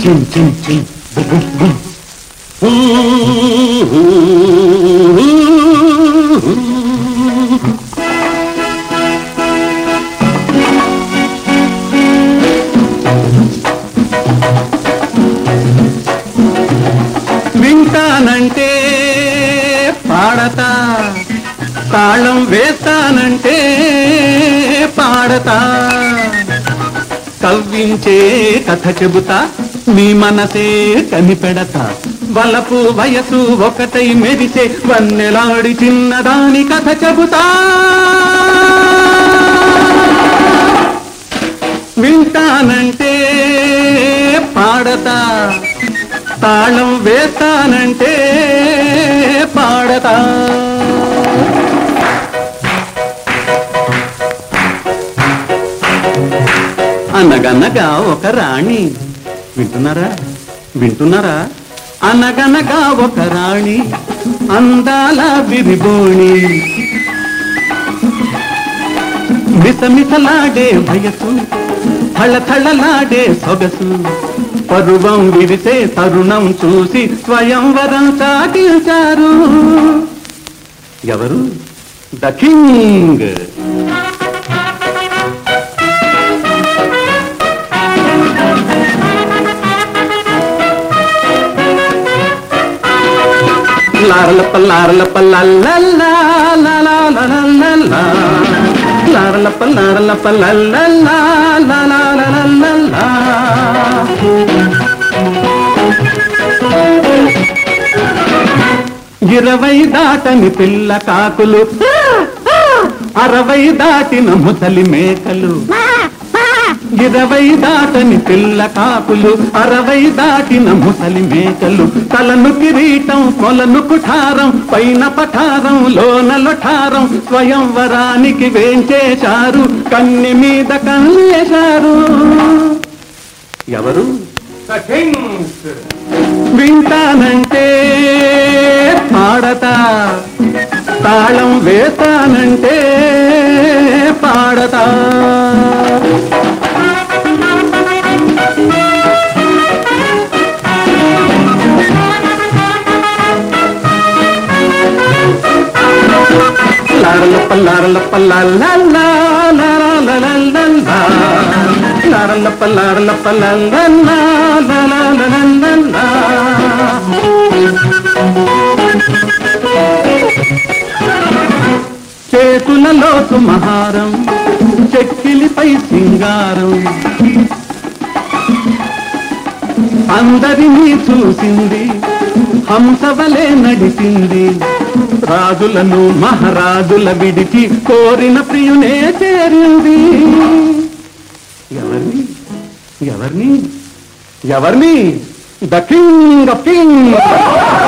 చిన్ చిన్ చిన్ బుమ్ బుమ్ వింటానంటే పాడతా తాళం వేస్తానంటే పాడతా కవ్వించే కథ చెబుతా మీ మనసే కనిపెడతా వలపు వయసు ఒకటై మెరిసే వన్నెలాడి చిన్నదాని కథ చెబుతా వింటానంటే పాడతా తాళం వేస్తానంటే పాడతా అనగనగా ఒక రాణి వింటున్నారా వింటున్నారా అనగనగా ఒక రాణి అందాల విరిబోణి మిసమిసలాడే వయసు థళథళలాడే సొగసు పరువం విరిసే తరుణం చూసి స్వయంవరం సాగించారు ఎవరు ద కింగ్ లారలప్ప లారలప్ప లల్లల్లా లాలాలలలల్లా. లారలప్ప లారలప్ప లల్లల్లా లాలాలలలల్లా. ఇరవై దాటని పిల్ల కాకులు అరవై దాటిన ముసలి మేకలు ఇరవై దాటని పిల్ల కాకులు అరవై దాటిన ముసలి మేకలు తలను కిరీటం కొలను కుఠారం పైన పఠారం లోన లొఠారం స్వయంవరానికి వేంచేశారు కన్నె మీద కన్నేశారు ఎవరు వింటానంటే పాడతా తాళం వేస్తానంటే పాడతా లారలప్ప లారలప్ప లాలల్లా, లాలాలలలల్లా. లారలప్ప లారలప్ప లాలల్లా, లాలాలలలల్లా. చేతులలో సుమహారం చెక్కిలిపై సింగారం అందరినీ చూసింది హంసవలే నడిచింది రాజులను మహారాజుల విడిచి కోరిన ప్రియునే చేరింది ఎవరిని ఎవరిని ఎవరిని ద కింగ్ ఆఫ్ కింగ్